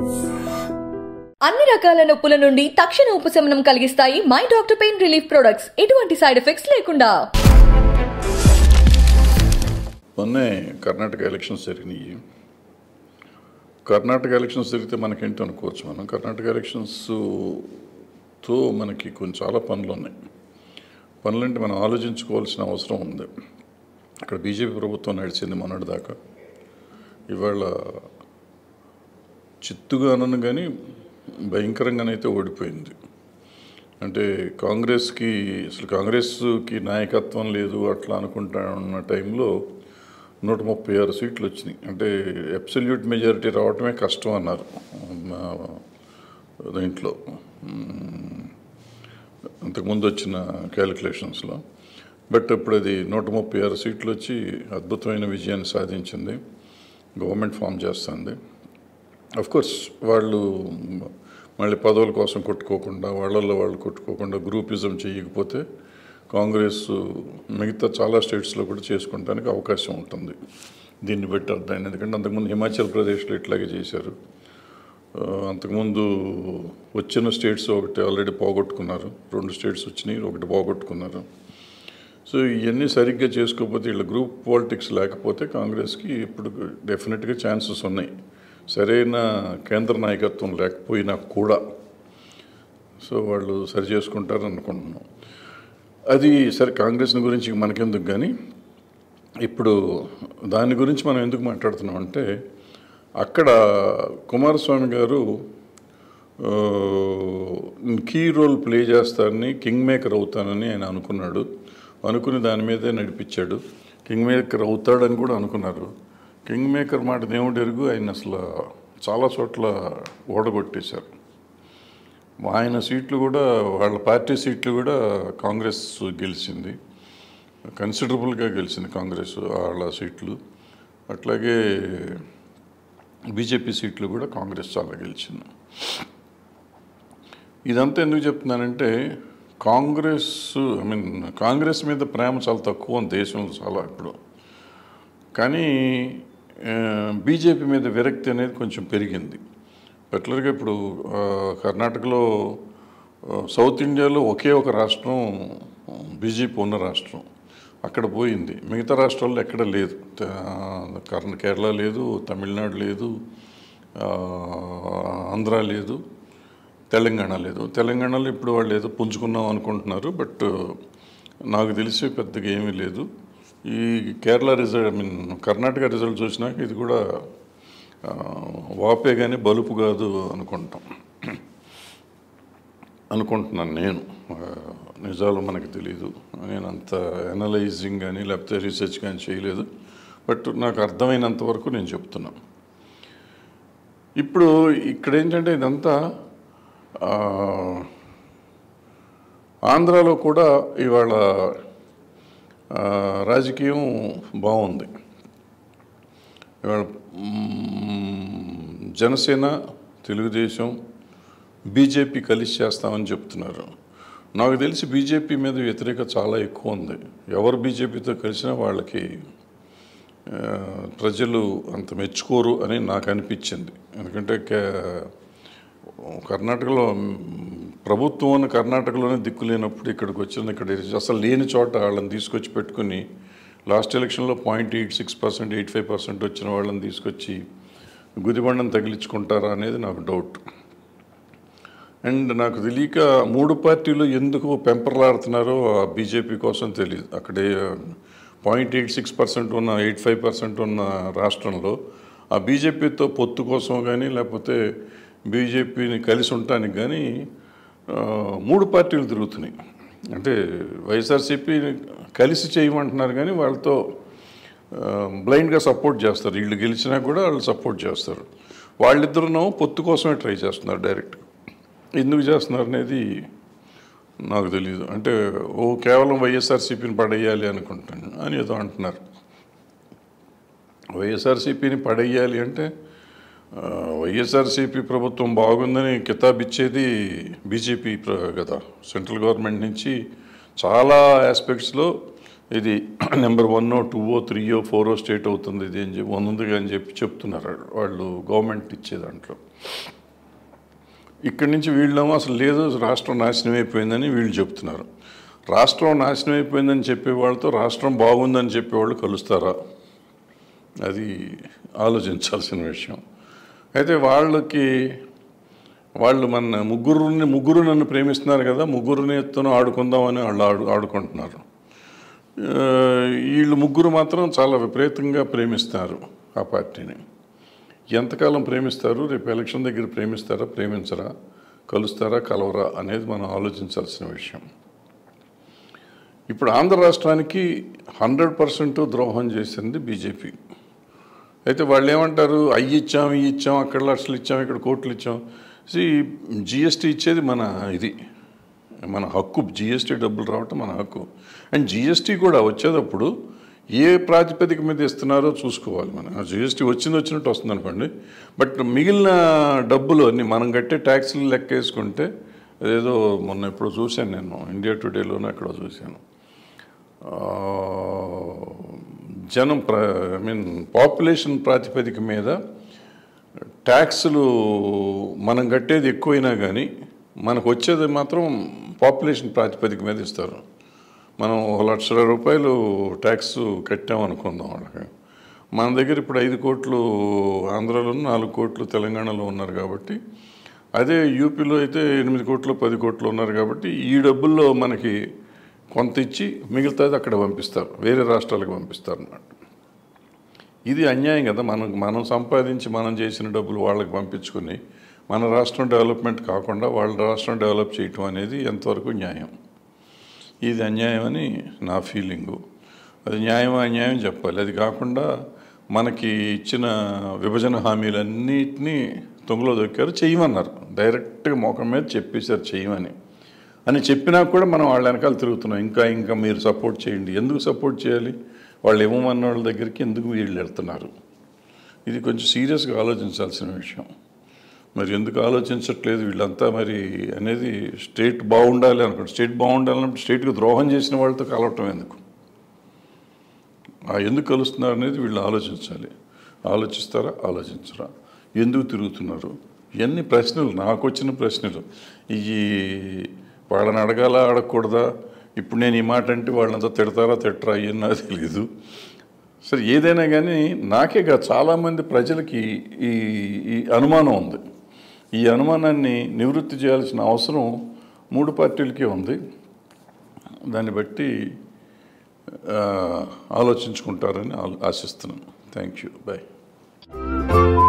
అన్ని రకాల నొప్పుల నుండి తక్షణ ఉపశమనం కలిగిస్తాయి my doctor pain relief products ఎటువంటి సైడ్ ఎఫెక్ట్స్ లేకుండా మొన్నే కర్ణాటక ఎలక్షన్స్ జరిగినాయి కర్ణాటక ఎలక్షన్స్ జరిగితే మనకేంటి అనుకోవచ్చు మనం కర్ణాటక ఎలక్షన్స్తో మనకి కొన్ని చాలా పనులు ఉన్నాయి పనులంటే మనం ఆలోచించుకోవాల్సిన అవసరం ఉంది అక్కడ బీజేపీ ప్రభుత్వం నడిచింది మొన్నటి దాకా ఇవాళ చిత్తుగా అనను కానీ భయంకరంగానైతే ఓడిపోయింది అంటే కాంగ్రెస్కి అసలు కాంగ్రెస్కి నాయకత్వం లేదు అట్లా అనుకుంటా ఉన్న టైంలో నూట ముప్పై ఆరు సీట్లు వచ్చినాయి అంటే అబ్సల్యూట్ మెజారిటీ రావటమే కష్టం అన్నారు మా దీంట్లో మ్, అంతకుముందు వచ్చిన క్యాలిక్యులేషన్స్లో బట్ ఇప్పుడు అది నూట ముప్పై ఆరు సీట్లు వచ్చి అద్భుతమైన విజయాన్ని సాధించింది గవర్నమెంట్ ఫామ్ చేస్తుంది అఫ్ కోర్స్ వాళ్ళు మళ్ళీ పదవుల కోసం కొట్టుకోకుండా వాళ్ళల్లో వాళ్ళు కొట్టుకోకుండా గ్రూపిజం చేయకపోతే కాంగ్రెస్ మిగతా చాలా స్టేట్స్లో కూడా చేసుకుంటానికి అవకాశం ఉంటుంది దీన్ని బట్టి అర్థమైంది ఎందుకంటే అంతకుముందు హిమాచల్ ప్రదేశ్లో ఇట్లాగే చేశారు ఆ, అంతకుముందు వచ్చిన స్టేట్స్ ఒకటి ఆల్రెడీ పోగొట్టుకున్నారు రెండు స్టేట్స్ వచ్చినాయి ఒకటి పోగొట్టుకున్నారు సో ఇవన్నీ సరిగ్గా చేసుకోకపోతే వీళ్ళ గ్రూప్ పాలిటిక్స్ లేకపోతే కాంగ్రెస్కి ఇప్పుడు డెఫినెట్గా ఛాన్సెస్ ఉన్నాయి సరైన కేంద్ర నాయకత్వం లేకపోయినా కూడా సో వాళ్ళు సరి చేసుకుంటారు అనుకుంటున్నాం అది సరే కాంగ్రెస్ని గురించి మనకెందుకు కానీ ఇప్పుడు దాని గురించి మనం ఎందుకు మాట్లాడుతున్నాం అంటే అక్కడ కుమారస్వామి గారు ఆ, కీ రోల్ ప్లే చేస్తారని కింగ్ మేకర్ అవుతానని ఆయన అనుకున్నాడు అనుకుని దాని మీదే నడిపించాడు కింగ్ మేకర్ అవుతాడని కూడా అనుకున్నారు కింగ్ మేకర్ మాట దేవుడు ఎరుగు ఆయన అసలు చాలా చోట్ల ఓడగొట్టేశారు ఆయన సీట్లు కూడా వాళ్ళ పార్టీ సీట్లు కూడా కాంగ్రెస్ గెలిచింది కన్సిడరబుల్గా గెలిచింది కాంగ్రెస్ వాళ్ళ సీట్లు అట్లాగే బీజేపీ సీట్లు కూడా కాంగ్రెస్ చాలా గెలిచింది ఇదంతా ఎందుకు చెప్తున్నానంటే కాంగ్రెస్ ఐ మీన్ కాంగ్రెస్ మీద ప్రేమ చాలా తక్కువ ఉంది దేశంలో చాలా ఇప్పుడు కానీ బీజేపీ మీద విరక్తి అనేది కొంచెం పెరిగింది పర్టికులర్గా ఇప్పుడు ఆ, కర్ణాటకలో ఆ, సౌత్ ఇండియాలో ఒకే ఒక రాష్ట్రం బీజేపీ ఉన్న రాష్ట్రం అక్కడ పోయింది మిగతా రాష్ట్రాల్లో ఎక్కడ లేదు త- కర్ణ కేరళ లేదు తమిళనాడు లేదు ఆ, ఆంధ్ర లేదు తెలంగాణ లేదు తెలంగాణలో ఇప్పుడు వాళ్ళు ఏదో పుంజుకున్నాం అనుకుంటున్నారు బట్ నాకు తెలిసి పెద్దగా ఏమీ లేదు ఈ Kerala result I mean Karnataka result చూసినాక ఇది కూడా ఆ, వాపే కానీ బలుపు కాదు అనుకుంటాం అనుకుంటున్నాను నేను ఆ, నిజాలు మనకు తెలియదు నేను అంత అనలైజింగ్ కానీ లేకపోతే రీసెర్చ్ కానీ చేయలేదు బట్ నాకు అర్థమైనంత వరకు నేను చెప్తున్నాను ఇప్పుడు ఇక్కడ ఏంటంటే ఇదంతా ఆ, ఆంధ్రాలో కూడా ఇవాళ ఆ, రాజకీయం బాగుంది ఇవాళ మ్మ్, జనసేన తెలుగుదేశం బీజేపీ కలిసి చేస్తామని చెప్తున్నారు నాకు తెలిసి బీజేపీ మీద వ్యతిరేకత చాలా ఎక్కువ ఉంది ఎవరు బీజేపీతో కలిసినా వాళ్ళకి ఆ, ప్రజలు అంత మెచ్చుకోరు అని నాకు అనిపించింది ఎందుకంటే కే- కర్ణాటకలో మ్, ప్రభుత్వం ఉన్న కర్ణాటకలోనే దిక్కు లేనప్పుడు ఇక్కడికి వచ్చిన ఇక్కడ అసలు లేని చోట వాళ్ళని తీసుకొచ్చి పెట్టుకుని లాస్ట్ ఎలక్షన్లో point eight six percent eight five percent వచ్చిన వాళ్ళని తీసుకొచ్చి గుదిబండను తగిలించుకుంటారా అనేది నాకు డౌట్ అండ్ నాకు తెలియక మూడు పార్టీలు ఎందుకు పెంపర్లాడుతున్నారో ఆ బీజేపీ కోసం తెలియదు అక్కడే పాయింట్ ఎయిట్ సిక్స్ పర్సెంట్ ఉన్న ఎయిట్ ఫైవ్ పర్సెంట్ ఉన్న రాష్ట్రంలో ఆ బీజేపీతో పొత్తు కోసం కానీ లేకపోతే బీజేపీని కలిసి ఉండటానికి కానీ ఆ, మూడు పార్టీలు తిరుగుతున్నాయి అంటే వైఎస్ఆర్సీపీ కలిసి చేయమంటున్నారు కానీ వాళ్ళతో బ్లైండ్గా సపోర్ట్ చేస్తారు వీళ్ళు గెలిచినా కూడా వాళ్ళు సపోర్ట్ చేస్తారు వాళ్ళిద్దరునో పొత్తు కోసమే ట్రై చేస్తున్నారు డైరెక్ట్ ఎందుకు చేస్తున్నారు అనేది నాకు తెలియదు అంటే ఓ కేవలం వైఎస్ఆర్సీపీని పడేయాలి అనుకుంటాను అని ఏదో అంటున్నారు వైఎస్ఆర్సీపీని పడేయాలి అంటే ఆ, వైఎస్ఆర్సీపీ ప్రభుత్వం బాగుందని కితాబ్ ఇచ్చేది బీజేపీ ప్ర- కదా సెంట్రల్ గవర్నమెంట్ నుంచి చాలా ఆస్పెక్ట్స్లో ఇది నెంబర్ వన్ టూఓ త్రీయో ఫోరో స్టేట్ అవుతుంది ఇది అని చెప్పి ఉంది అని చెప్పి చెప్తున్నారు వాళ్ళు గవర్నమెంట్ ఇచ్చే దాంట్లో ఇక్కడి నుంచి వీళ్ళేమో అసలు లేదు రాష్ట్రం నాశనం అయిపోయిందని వీళ్ళు చెప్తున్నారు రాష్ట్రం నాశనం అయిపోయిందని చెప్పే వాళ్ళతో రాష్ట్రం బాగుందని చెప్పేవాళ్ళు కలుస్తారా అది ఆలోచించాల్సిన విషయం అయితే వాళ్ళకి వాళ్ళు మన ముగ్గురుని ముగ్గురు నన్ను ప్రేమిస్తున్నారు కదా ముగ్గురుని ఎత్తున ఆడుకుందామని వాళ్ళు ఆడు ఆడుకుంటున్నారు ఆ, వీళ్ళు ముగ్గురు మాత్రం చాలా విపరీతంగా ప్రేమిస్తారు ఆ పార్టీని ఎంతకాలం ప్రేమిస్తారు రేపు ఎలక్షన్ దగ్గర ప్రేమిస్తారా ప్రేమించరా కలుస్తారా కలవరా అనేది మనం ఆలోచించాల్సిన విషయం ఇప్పుడు ఆంధ్ర రాష్ట్రానికి హండ్రెడ్ పర్సెంట్ ద్రోహం చేసింది బీజేపీ అయితే వాళ్ళు ఏమంటారు అయ్యి ఇచ్చాం ఇవి ఇచ్చాం అక్కడ లక్షలు ఇచ్చాం ఇక్కడ కోట్లు ఇచ్చాం జిఎస్టీ ఇచ్చేది మన ఇది మన హక్కు జిఎస్టీ డబ్బులు రావటం మన హక్కు అండ్ జిఎస్టీ కూడా వచ్చేటప్పుడు ఏ ప్రాతిపదిక మీద ఇస్తున్నారో చూసుకోవాలి మనం జిఎస్టీ వచ్చింది వచ్చినట్టు వస్తుంది అనుకోండి బట్ మిగిలిన డబ్బులు అన్ని మనం కట్టే ట్యాక్స్లు లెక్క వేసుకుంటే ఏదో మొన్న ఎప్పుడో చూశాను నేను ఇండియా టుడేలోనే ఎక్కడో చూశాను ఆ, జనం ప్ర ఐ మీన్ పాపులేషన్ ప్రాతిపదిక మీద ట్యాక్సులు మనం కట్టేది ఎక్కువైనా కానీ మనకు వచ్చేది మాత్రం పాపులేషన్ ప్రాతిపదిక మీద ఇస్తారు మనం ఒక లక్షల రూపాయలు ట్యాక్స్ కట్టామనుకుందాం వాళ్ళకి మన దగ్గర ఇప్పుడు ఐదు కోట్లు ఆంధ్రాలో నాలుగు కోట్లు తెలంగాణలో ఉన్నారు కాబట్టి అదే యూపీలో అయితే ఎనిమిది కోట్లు పది కోట్లు ఉన్నారు కాబట్టి ఈ డబ్బుల్లో మనకి కొంత ఇచ్చి మిగతాది అక్కడ పంపిస్తారు వేరే రాష్ట్రాలకు పంపిస్తారు అన్నమాట ఇది అన్యాయం కదా మనం మనం సంపాదించి మనం చేసిన డబ్బులు వాళ్ళకి పంపించుకొని మన రాష్ట్రం డెవలప్మెంట్ కాకుండా వాళ్ళ రాష్ట్రం డెవలప్ చేయటం అనేది ఎంతవరకు న్యాయం ఇది అన్యాయం అని నా ఫీలింగు అది న్యాయం అన్యాయం చెప్పాలి అది కాకుండా మనకి ఇచ్చిన విభజన హామీలన్నిటినీ తొంగలో దొక్కారు చేయమన్నారు డైరెక్ట్గా మోకం మీద చెప్పేశారు చేయమని అని చెప్పినా కూడా మనం వాళ్ళ వెనకాల తిరుగుతున్నాం ఇంకా ఇంకా మీరు సపోర్ట్ చేయండి ఎందుకు సపోర్ట్ చేయాలి వాళ్ళు ఇవ్వమన్న వాళ్ళ దగ్గరికి ఎందుకు వీళ్ళు వెళ్తున్నారు ఇది కొంచెం సీరియస్గా ఆలోచించాల్సిన విషయం మరి ఎందుకు ఆలోచించట్లేదు వీళ్ళంతా మరి అనేది స్టేట్ బాగుండాలి అనుకోండి స్టేట్ బాగుండాలన్నప్పుడు స్టేట్కి ద్రోహం చేసిన వాళ్ళతో కలవటం ఎందుకు ఆ ఎందుకు కలుస్తున్నారు అనేది వీళ్ళు ఆలోచించాలి ఆలోచిస్తారా ఆలోచించరా ఎందుకు తిరుగుతున్నారు ఇవన్నీ ప్రశ్నలు నాకు వచ్చిన ప్రశ్నలు ఈ వాళ్ళని అడగాలా అడగకూడదా ఇప్పుడు నేను ఈ మాట అంటే వాళ్ళంతా తిడతారా తిట్టరా అయ్యని నాకు తెలీదు సరే ఏదైనా కానీ నాకే కాదు చాలామంది ప్రజలకి ఈ ఈ అనుమానం ఉంది ఈ అనుమానాన్ని నివృత్తి చేయాల్సిన అవసరం మూడు పార్టీలకే ఉంది దాన్ని బట్టి ఆ, ఆలోచించుకుంటారని ఆ- ఆశిస్తున్నాను థ్యాంక్ యూ బాయ్